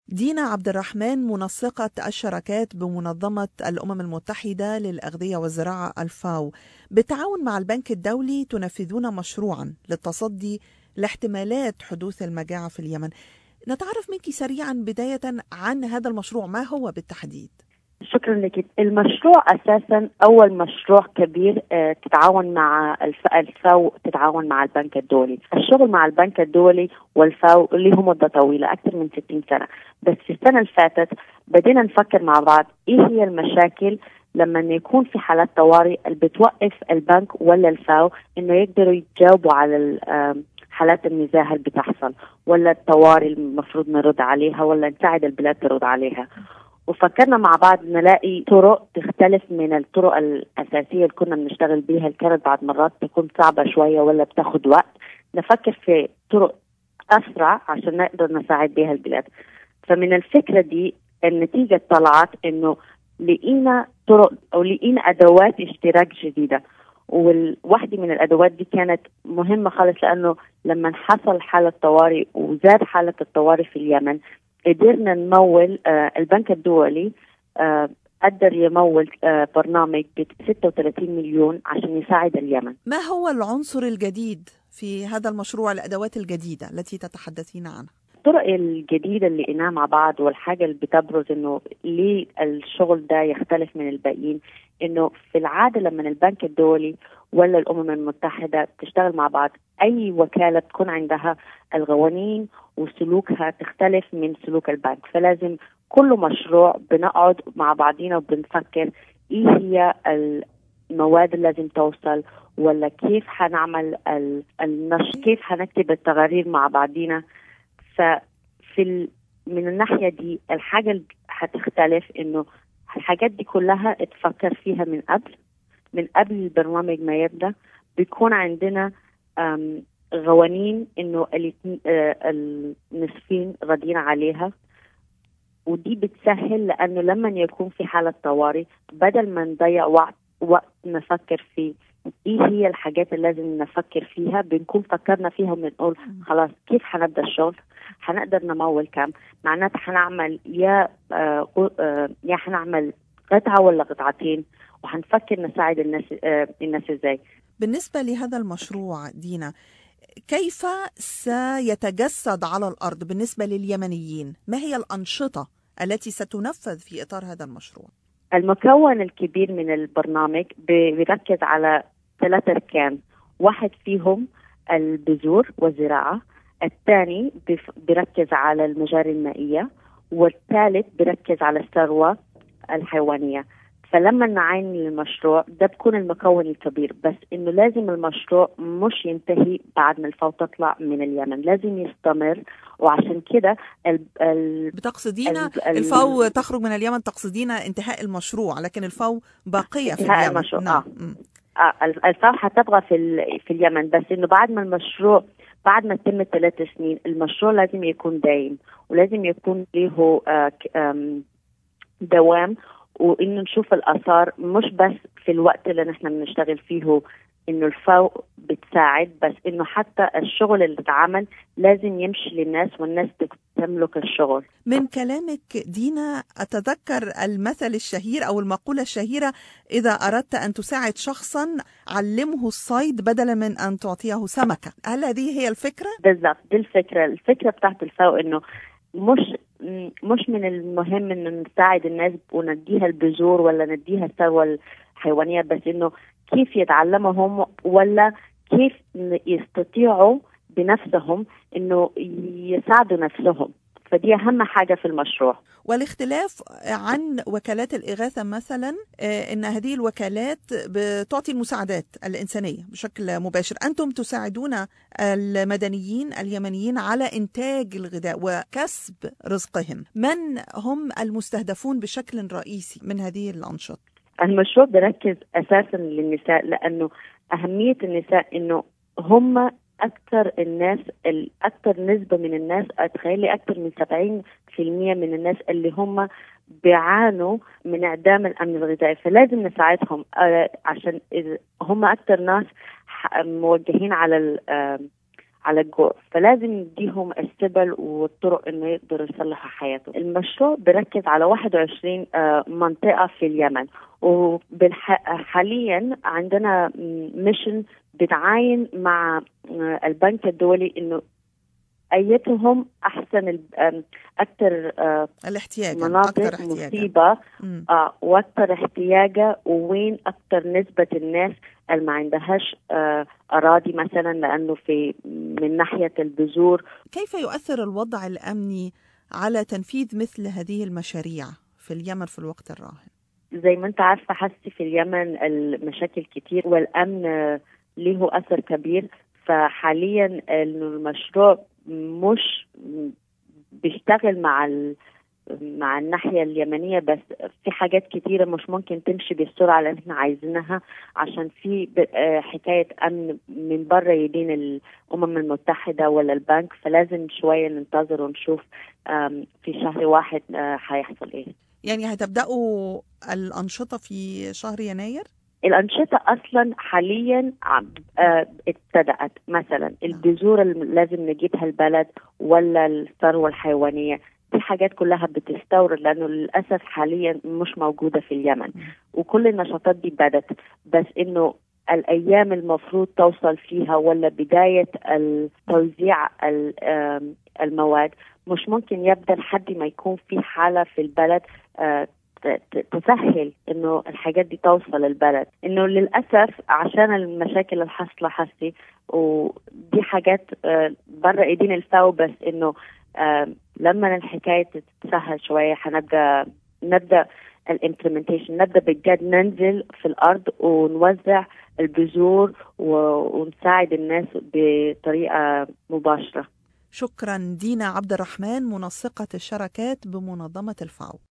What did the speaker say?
دينا عبد الرحمن منسقة الشراكات بمنظمة الأمم المتحدة للأغذية والزراعة الفاو بالتعاون مع البنك الدولي تنفذون مشروعا للتصدي لاحتمالات حدوث المجاعة في اليمن نتعرف منك سريعا بداية عن هذا المشروع ما هو بالتحديد شكرا لك المشروع اساسا اول مشروع كبير آه، تتعاون مع الفاو تتعاون مع البنك الدولي الشغل مع البنك الدولي والفاو اللي هو مده طويله اكثر من 60 سنه بس في السنه اللي فاتت بدينا نفكر مع بعض ايه هي المشاكل لما يكون في حالات طوارئ اللي بتوقف البنك ولا الفاو انه يقدروا يتجاوبوا على حالات النزاع اللي بتحصل ولا الطوارئ المفروض نرد عليها ولا نساعد البلاد ترد عليها وفكرنا مع بعض نلاقي طرق تختلف من الطرق الأساسية اللي كنا بنشتغل بيها اللي كانت بعض مرات تكون صعبة شوية ولا بتاخد وقت نفكر في طرق أسرع عشان نقدر نساعد بيها البلاد فمن الفكرة دي النتيجة طلعت إنه لقينا طرق أو لقينا أدوات اشتراك جديدة وواحدة من الأدوات دي كانت مهمة خالص لأنه لما حصل حالة طوارئ وزاد حالة الطوارئ في اليمن قدرنا نمول آه البنك الدولي آه قدر يمول آه برنامج ب 36 مليون عشان يساعد اليمن ما هو العنصر الجديد في هذا المشروع الأدوات الجديدة التي تتحدثين عنها؟ الطرق الجديدة اللي لقيناها مع بعض والحاجة اللي بتبرز انه ليه الشغل ده يختلف من الباقيين انه في العادة لما البنك الدولي ولا الامم المتحدة تشتغل مع بعض اي وكالة تكون عندها القوانين وسلوكها تختلف من سلوك البنك فلازم كل مشروع بنقعد مع بعضينا وبنفكر ايه هي المواد اللي لازم توصل ولا كيف حنعمل النشر كيف حنكتب التقارير مع بعضينا ففي ال... من الناحية دي الحاجة اللي حتختلف انه الحاجات دي كلها اتفكر فيها من قبل من قبل البرنامج ما يبدا بيكون عندنا قوانين انه النصفين راضيين عليها ودي بتسهل لانه لما يكون في حاله طوارئ بدل ما نضيع وقت وقت نفكر في ايه هي الحاجات اللي لازم نفكر فيها بنكون فكرنا فيها وبنقول خلاص كيف حنبدا الشغل حنقدر نمول كم معناتها حنعمل يا آه آه يا حنعمل قطعه ولا قطعتين وحنفكر نساعد الناس آه الناس ازاي بالنسبه لهذا المشروع دينا كيف سيتجسد على الارض بالنسبه لليمنيين ما هي الانشطه التي ستنفذ في اطار هذا المشروع المكون الكبير من البرنامج بيركز على ثلاثة أركان واحد فيهم البذور والزراعة الثاني بيركز على المجاري المائية والثالث بيركز على الثروة الحيوانية فلما نعين المشروع ده بكون المكون الكبير بس انه لازم المشروع مش ينتهي بعد ما الفاو تطلع من اليمن لازم يستمر وعشان كده ال... ال... بتقصدين الفاو تخرج من اليمن تقصدين انتهاء المشروع لكن الفاو باقيه في انتهاء اليمن المشروع نعم. آه. آه الفاو حتبقى في ال... في اليمن بس انه بعد ما المشروع بعد ما تتم الثلاث سنين المشروع لازم يكون دايم ولازم يكون له آه دوام وانه نشوف الاثار مش بس في الوقت اللي نحن بنشتغل فيه انه الفو بتساعد بس انه حتى الشغل اللي اتعمل لازم يمشي للناس والناس تملك الشغل من كلامك دينا اتذكر المثل الشهير او المقوله الشهيره اذا اردت ان تساعد شخصا علمه الصيد بدلا من ان تعطيه سمكه هل هذه هي الفكره بالضبط دي الفكره الفكره بتاعت الفو انه مش مش من المهم انه نساعد الناس ونديها البذور ولا نديها الثروه الحيوانيه بس انه كيف يتعلموا هم ولا كيف يستطيعوا بنفسهم انه يساعدوا نفسهم فدي اهم حاجه في المشروع والاختلاف عن وكالات الإغاثة مثلا إن هذه الوكالات بتعطي المساعدات الإنسانية بشكل مباشر أنتم تساعدون المدنيين اليمنيين على إنتاج الغذاء وكسب رزقهم من هم المستهدفون بشكل رئيسي من هذه الأنشطة؟ المشروع بركز أساسا للنساء لأنه أهمية النساء أنه هم اكثر الناس اكثر نسبه من الناس اتخيلي اكثر من 70% من الناس اللي هم بيعانوا من انعدام الامن الغذائي فلازم نساعدهم عشان هم اكثر ناس موجهين على على الجوع فلازم نديهم السبل والطرق انه يقدروا يصلحوا حياتهم المشروع بركز على 21 منطقه في اليمن وحاليا عندنا ميشن بتعاين مع البنك الدولي انه ايتهم احسن اكثر الاحتياج مناطق أكتر احتياجاً. مصيبه مم. آه واكثر احتياجا ووين اكثر نسبه الناس اللي ما عندهاش آه اراضي مثلا لانه في من ناحيه البذور كيف يؤثر الوضع الأمني على تنفيذ مثل هذه المشاريع في اليمن في الوقت الراهن زي ما انت عارفه حسي في اليمن المشاكل كتير والامن آه، له اثر كبير فحاليا انه المشروع مش بيشتغل مع ال مع الناحية اليمنية بس في حاجات كتيرة مش ممكن تمشي بالسرعة اللي احنا عايزينها عشان في ب- آه، حكاية أمن من بره يدين الأمم المتحدة ولا البنك فلازم شوية ننتظر ونشوف آم، في شهر واحد آه، هيحصل ايه يعني هتبدأوا الأنشطة في شهر يناير؟ الأنشطة أصلا حاليا عم- آه، ابتدأت مثلا البذور اللي لازم نجيبها البلد ولا الثروة الحيوانية دي حاجات كلها بتستورد لأنه للأسف حاليا مش موجودة في اليمن وكل النشاطات دي بدت بس إنه الأيام المفروض توصل فيها ولا بداية توزيع ال- آم، المواد مش ممكن يبدأ لحد ما يكون في حالة في البلد آه، ت- ت- تسهل انه الحاجات دي توصل البلد انه للاسف عشان المشاكل الحاصله حسي ودي حاجات آه، بره ايدين الفاو بس انه آه، لما الحكايه تتسهل شويه حنبدا نبدا الامبلمنتيشن نبدا بجد ننزل في الارض ونوزع البذور و- ونساعد الناس بطريقه مباشره شكرا دينا عبد الرحمن منسقة الشركات بمنظمة الفاو